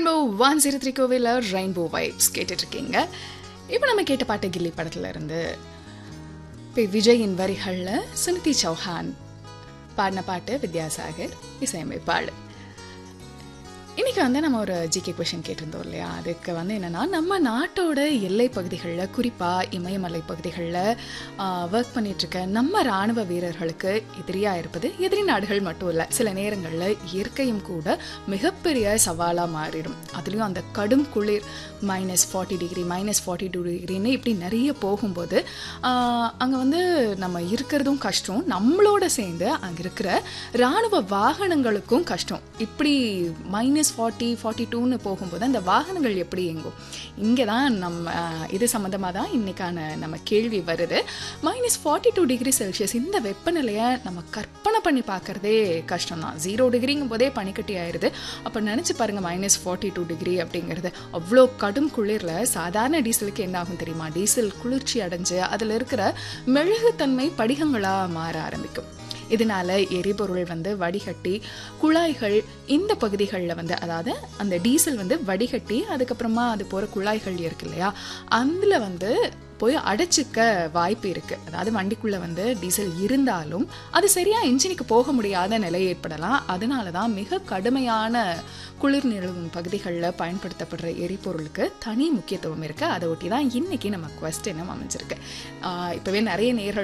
rainbow one zero three கோவில Rainbow vibes கேட்டுட்டு இருக்கீங்க இப்போ நம்ம கேட்ட பாட்டு கில்லி படத்துல இருந்து இப்போ விஜயின் வரிகளில் சுனிதி சௌஹான் பாடின பாட்டு வித்யாசாகர் இசையமைப்பாளர் இன்னைக்கு வந்து நம்ம ஒரு ஜிகே கொஷின் கேட்டிருந்தோம் இல்லையா அதுக்கு வந்து என்னன்னா நம்ம நாட்டோட எல்லை பகுதிகளில் குறிப்பாக இமயமலை பகுதிகளில் ஒர்க் பண்ணிட்டு இருக்க நம்ம ராணுவ வீரர்களுக்கு எதிரியாக இருப்பது எதிரி நாடுகள் மட்டும் இல்லை சில நேரங்களில் இயற்கையும் கூட மிகப்பெரிய சவாலாக மாறிடும் அதுலேயும் அந்த கடும் குளிர் minus forty degree minus forty two டிகிரின்னு இப்படி நிறைய போகும்போது அங்கே வந்து நம்ம இருக்கிறதும் கஷ்டம் நம்மளோட சேர்ந்து அங்கே இருக்கிற ராணுவ வாகனங்களுக்கும் கஷ்டம் இப்படி மைனஸ் ஃபார்ட்டி ஃபார்ட்டி டூன்னு போகும்போது அந்த வாகனங்கள் எப்படி இயங்கும் இங்கே தான் நம்ம ஆஹ், இது சம்மந்தமாக தான் இன்றைக்கான நம்ம கேள்வி வருது minus forty two degree Celsius இந்த வெப்பநிலையை நம்ம கற்பனை பண்ணி பார்க்குறதே கஷ்டம் தான் ஜீரோ டிகிரிங்கும் போதே பனிக்கட்டி ஆயிடுது அப்போ நினச்சி பாருங்கள் மைனஸ் ஃபார்ட்டி டூ டிகிரி அப்படிங்கிறது அவ்வளோ கடும் குளிரில் சாதாரண டீசலுக்கு என்ன ஆகும் தெரியுமா டீசல் குளிர்ச்சி அடைஞ்சு அதில் இருக்கிற மெழுகுத்தன்மை படிகங்களாக மாற ஆரம்பிக்கும் இதனால எரிபொருள் வந்து வடிகட்டி குழாய்கள் இந்த பகுதிகளில் வந்து அதாவது அந்த டீசல் வந்து வடிகட்டி அதுக்கப்புறமா அது போகிற குழாய்கள் இருக்கு இல்லையா அதில் வந்து போய் அடைச்சிக்க வாய்ப்பு இருக்குது அதாவது வண்டிக்குள்ளே வந்து டீசல் இருந்தாலும் அது சரியாக இன்ஜினுக்கு போக முடியாத நிலை ஏற்படலாம் அதனால தான் மிக கடுமையான குளிர் நிலவும் பகுதிகளில் பயன்படுத்தப்படுற எரிபொருளுக்கு தனி முக்கியத்துவம் இருக்குது அதை ஒட்டி தான் இன்னைக்கு நம்ம கொஸ்டினும் அமைஞ்சிருக்கு ஆஹ் இப்போவே நிறைய நேர்கள்